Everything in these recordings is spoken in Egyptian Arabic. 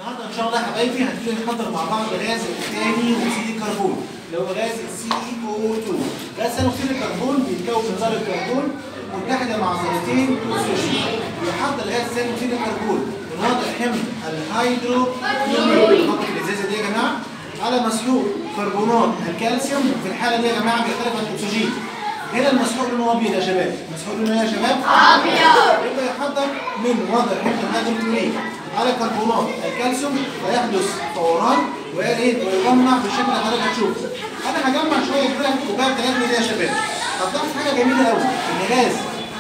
النهارده ان شاء الله يا حبايبي هنبتدي نحضر مع بعض غاز الثاني اكسيد الكربون اللي هو غاز السي او 2 غاز ثاني اكسيد الكربون بيتكون من ذره كربون متحده مع ذرتين اكسجين بيحضر غاز ثاني اكسيد الكربون من وضع حمض الهيدرو نحط الازازه دي يا جماعه على مسحوق كربونات الكالسيوم وفي الحاله دي يا جماعه بيختلف عن الاكسجين هنا المسحوق لونه ابيض يا شباب مسحوق لونه ايه يا شباب ابيض يبقى يحضر من وضع حمض الهيدروكلوريك على كربونات الكالسيوم فيحدث فوران وايه ويجمع بالشكل اللي حضرتك هتشوفه انا هجمع شويه كده في الكوبايه بتاعتنا دي يا شباب هتلاحظ حاجه جميله قوي ان غاز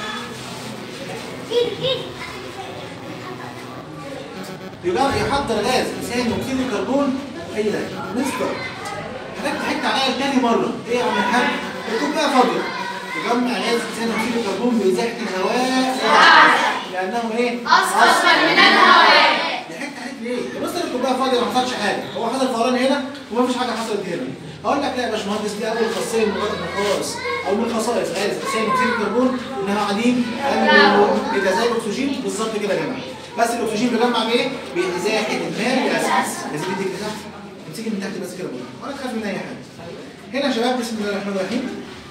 يبقى يحضر غاز ثاني اكسيد الكربون ايه ده مستر حضرتك ضحكت عليا تاني مره ايه يا عم الحاج الكوبايه فاضيه تجمع غاز ثاني اكسيد الكربون بازاحه الهواء لانه ايه أصفر من الهواء ضحكت عليك ليه؟ يا مستر الكوبايه فاضيه ما حصلش حاجه هو حصل فوران هنا وما فيش حاجه حصلت هنا هقول لك لا يا باشمهندس دي اول خاصيه من الخصائص او من خصائص غاز ثاني اكسيد الكربون انها عديم كده زي الاكسجين بالظبط كده يا جماعه بس الاكسجين بيجمع بايه؟ بازاحه الماء باساس لازم تيجي تحت امسكي من تحت بس كده بقى ولا تخاف من اي حاجه هنا يا شباب بسم الله الرحمن الرحيم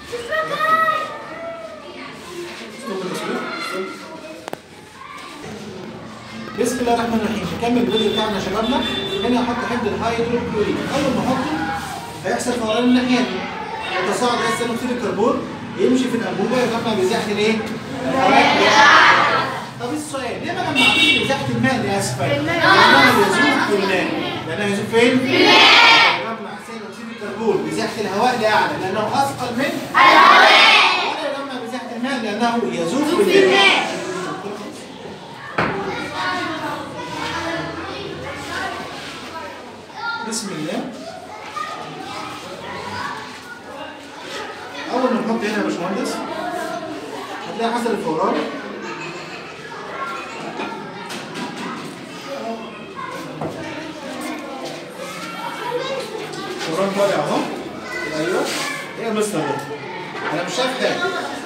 ستوب التصوير ستوب. بسم الله الرحمن الرحيم نكمل الفيديو بتاعنا يا شبابنا هنا هحط حمض الهيدروكلوريك اول ما احطه هيحصل فوران الناحيه دي يتصاعد غاز ثاني اكسيد الكربون يمشي في الانبوبه يجمع بازاحه الايه؟ الهواء طب السؤال ليه ما جمعتوش بازاحه الماء لاسفل؟ لانه يذوب في الماء لانه يذوب فين؟ في الماء يجمع ثاني اكسيد الكربون بازاحه الهواء لاعلى لانه اثقل من الهواء ولا يجمع بازاحه الماء لانه يذوب في الماء بسم الله اول ما نحط هنا يا باشمهندس هتلاقي حصل الفوران فوران طالع اهو ايوه ايه يا مستر ده؟ انا مش شايف حاجه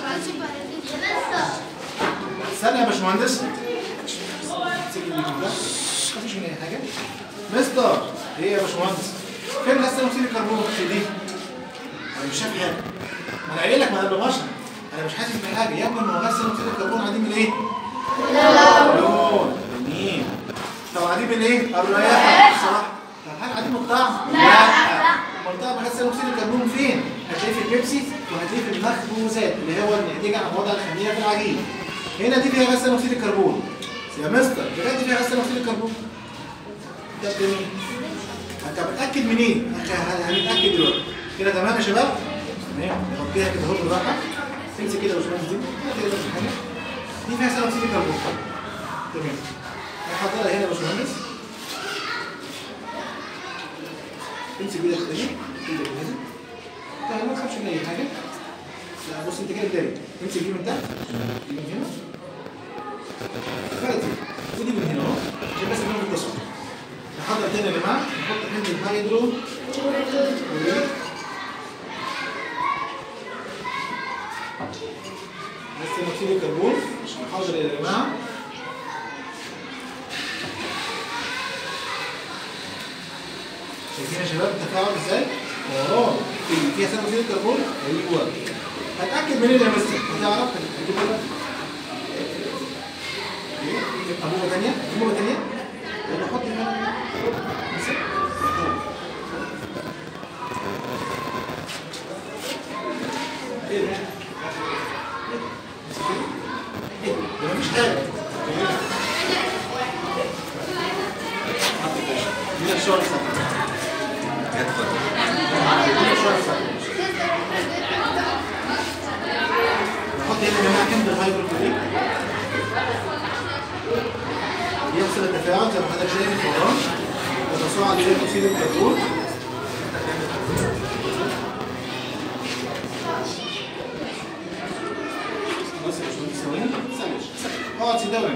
استنى يا باشمهندس امسك ايديك كده مفيش من اي حاجه مستر ايه يا باشمهندس فين غاز ثاني اكسيد الكربون في دي انا مش شايف حاجه ما انا قايل لك ما قبل مشرب انا مش حاسس بحاجه يا ابني ما هو غاز ثاني اكسيد الكربون عديم من ايه؟ اللون جميل طب عديم من ايه؟ الرياحه صح طب هل عديم الطعم؟ لا امال طعم غاز ثاني اكسيد الكربون فين؟ هتلاقيه في البيبسي وهتلاقيه في المخبوزات اللي هو الناتجه عن وضع الخميره في العجين هنا دي فيها غاز ثاني اكسيد الكربون يا مستر بجد فيها غاز ثاني اكسيد الكربون ده جميل انت متاكد منين؟ هنتاكد دلوقتي كده تمام يا شباب؟ تمام نحطيها كده اهو بالراحه تمسك كده يا باشمهندس دي ما تقلقش حاجه دي فيها ثاني اكسيد الكربون تمام هنحطها هنا يا باشمهندس امسك ايدك كده ايدك كده طيب ما تخافش من اي حاجه لا بص انت كده بدايه امسك دي من تحت دي من هنا فرقت ودي من هنا اهو عشان بس نعمل التصوير نحضر تاني يا جماعه نحط حمض الهيدرو بس نكتب الكربون عشان نحضر يا جماعه شايفين يا شباب التفاعل ازاي؟ وراه في- فيها ثاني اكسيد الكربون ايوه هتاكد منين يا مستر؟ هتعرف هتجيب لك انبوبه ثانيه انبوبه ثانيه يلا حط هنا امسك. ايه ده؟ ايه ده؟ ده مفيش حاجه هنا الشغل سهل هنا الشغل سهل نحط هنا يا جماعه حمض الهيدروكلوريك يحصل التفاعل زي ما حضرتك شايف الفوران يتصاعد ثاني اكسيد الكربون بص يا باشمهندس ثواني ثانية اقعد سيب دوري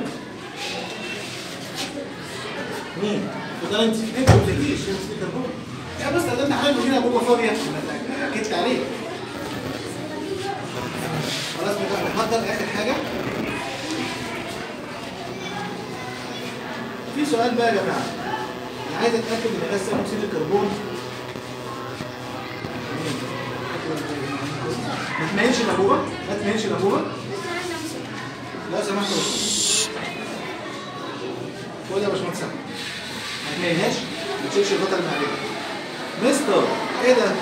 مين؟ اتفضل انت انت ما بتجيش ثاني اكسيد الكربون يا بس ده انت حاجه هنا بابا فاضيه اكدت عليك خلاص بقى نحضر اخر حاجه في سؤال بقى يا جماعه عايز اتاكد ان غاز ثاني اكسيد الكربون ما تميلش الانبوبه ما تميلش الانبوبه لو سمحت يا باشمهندس خد يا باشمهندس سامح. ما تميلهاش ما تشيلش الغطا اللي عليها مستر ايه ده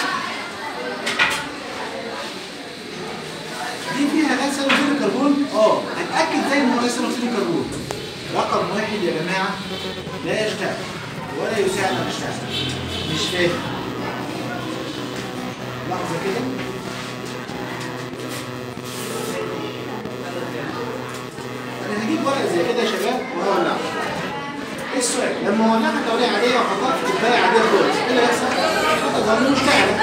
دي فيها غاز ثاني اكسيد الكربون اه هتاكد زي ما هو غاز ثاني اكسيد الكربون رقم واحد يا جماعه لا يشتغل ولا يساعد على الاشتغال مش فاهم لحظه كده انا هجيب ورقه زي كده يا شباب وهولعها ايه السؤال لما ولعها توليعه عاديه وحطها في كوبايه عاديه خالص ايه اللي هيحصل؟ هتظل مشتعله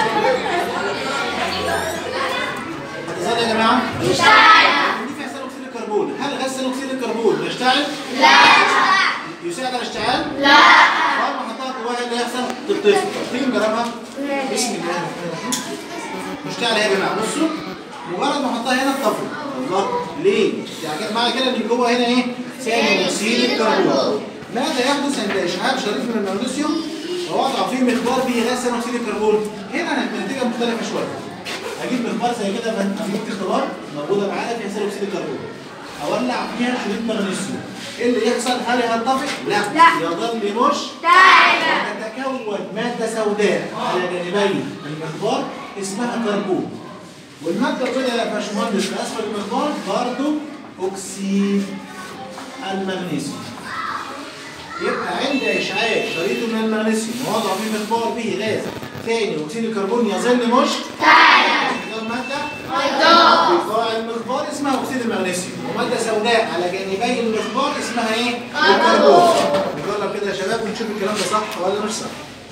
هتظل يا جماعه مشتعله دي فيها ثاني اكسيد الكربون هل غاز ثاني اكسيد الكربون يشتعل؟ يساعد على الاشتعال؟ لا اول ما احطها جواها ايه اللي هيحصل؟ تطفي تيجي نجربها بسم الله الرحمن الرحيم مشتعله يا جماعه بصوا مجرد ما احطها هنا تطفي الله ليه؟ يعني كده معنى كده ان جوه هنا ايه؟ ثاني اكسيد الكربون ماذا يحدث عند اشعاع شريط من المغنيسيوم ووضع فيه مقدار به غاز ثاني اكسيد الكربون هنا النتيجه مختلفه شويه هجيب مقدار زي كده هجيب اختبار موجوده معانا فيها ثاني اكسيد الكربون اولع فيها شريط مغنيسيوم ايه اللي يحصل هل هيتفق؟ لا لا. يظل مش وتتكون مادة سوداء على جانبي المخبار اسمها كربون والمادة البيضاء يا باشمهندس في أسفل المخبار برضه أكسيد المغنيسيوم يبقى عند إشعاع شريط من المغنيسيوم ووضع فيه مخبار به غاز ثاني أكسيد الكربون يظل مش مقدار مادة بقاع المخبار اسمها أكسيد المغنيسيوم ومادة سوداء على جانبي المخبار اسمها إيه؟ الكربون نجرب كده يا شباب ونشوف الكلام ده صح ولا مش صح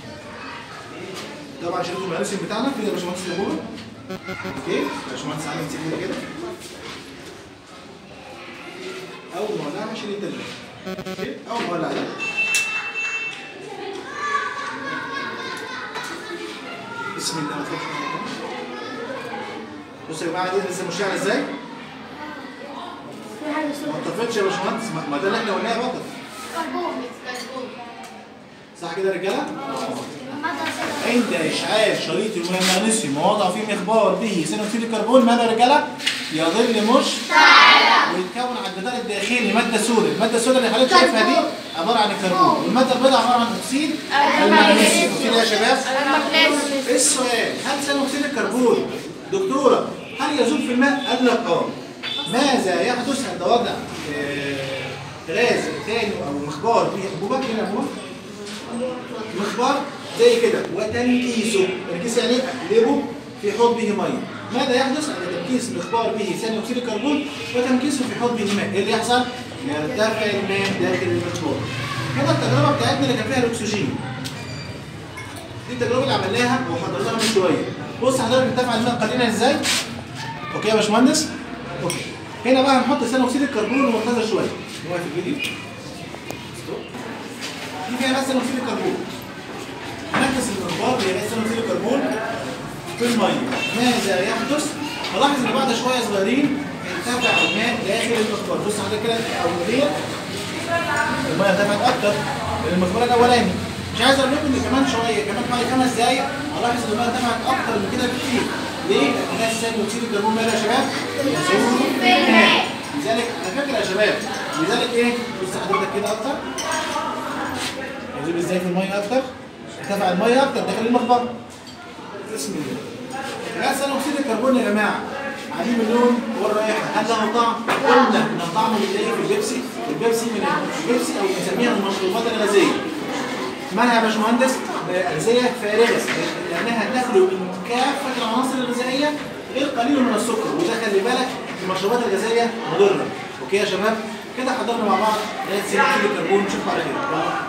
طبعا شريط المغنيسيوم بتاعنا كده يا باشمهندس يقوله اوكي باشمهندس علي نسيب كده كده اول ما ولعها شيل التلاجة اوكي اول ما ولعها بسم الله الرحمن الرحيم بصوا يا جماعه دي لسه مشتعله ازاي؟ ما اتطفتش يا باشمهندس ما- ما ده اللي احنا قلناه بطل صح كده يا رجاله؟ عند إشعاع شريط من المغنيسيوم ووضع فيه مخبار به ثاني أكسيد الكربون ماذا يا رجالة؟ يظل مش ويتكون على الجدار الداخلي مادة سوداء، المادة السوداء اللي حضرتك شايفها دي عبارة عن الكربون، والمادة البيضاء عبارة عن أكسيد المغنيسيوم، كده يا شباب؟ إيه السؤال؟ هل ثاني أكسيد الكربون دكتورة هل يذوب في الماء؟ قال لك اه. ماذا يحدث عند وضع آه، غاز ثاني أو مخبار به أنبوبة هنا أنبوبة مخبار زي كده وتنكيسه تنكيس يعني إيه؟ اقلبه في حوض به ميه ماذا يحدث عند تنكيس مخبار به ثاني اكسيد الكربون وتنكيسه في حوض به ماء ايه اللي يحصل يرتفع الماء داخل المخبار هنا التجربه بتاعتنا اللي كان فيها الاكسجين دي التجربه اللي عملناها وحضرناها من شويه بص حضرتك ارتفع الماء قليلا ازاي اوكي يا باشمهندس اوكي هنا بقى هنحط ثاني اكسيد الكربون وننتظر شويه نوقف الفيديو ستوب. دي فيها بس ثاني اكسيد الكربون نفس الانبار اللي هي ثاني اكسيد الكربون في الميه ماذا يحدث؟ نلاحظ ان بعد شويه صغيرين ارتفع الماء داخل المخبار بص حضرتك كده الاوليه الميه ارتفعت اكتر من المخبار الاولاني مش عايز اقول لكم ان كمان شويه كمان حوالي خمس دقايق الاحظ ان الميه ارتفعت اكتر من كده بكتير ليه؟ لان غاز ثاني اكسيد الكربون ماله يا شباب؟ يزول في الماء لذلك على فكره يا شباب لذلك ايه؟ بص حضرتك كده اكتر يزول ازاي في الميه اكتر؟ ارتفع الميه اكتر داخل المخبر بسم الله غاز ثاني اكسيد الكربون يا جماعه عديم اللون والرائحه هل له طعم؟ قلنا ان طعمه بنلاقيه في البيبسي البيبسي من البيبسي او بنسميها المشروبات الغازيه مالها يا باشمهندس؟ غازيه فارغه لانها تخلو من كافه العناصر الغذائيه غير قليل من السكر وده خلي بالك المشروبات الغازيه مضره اوكي يا شباب؟ كده حضرنا مع بعض غاز ثاني اكسيد الكربون نشوفكم على خير يلا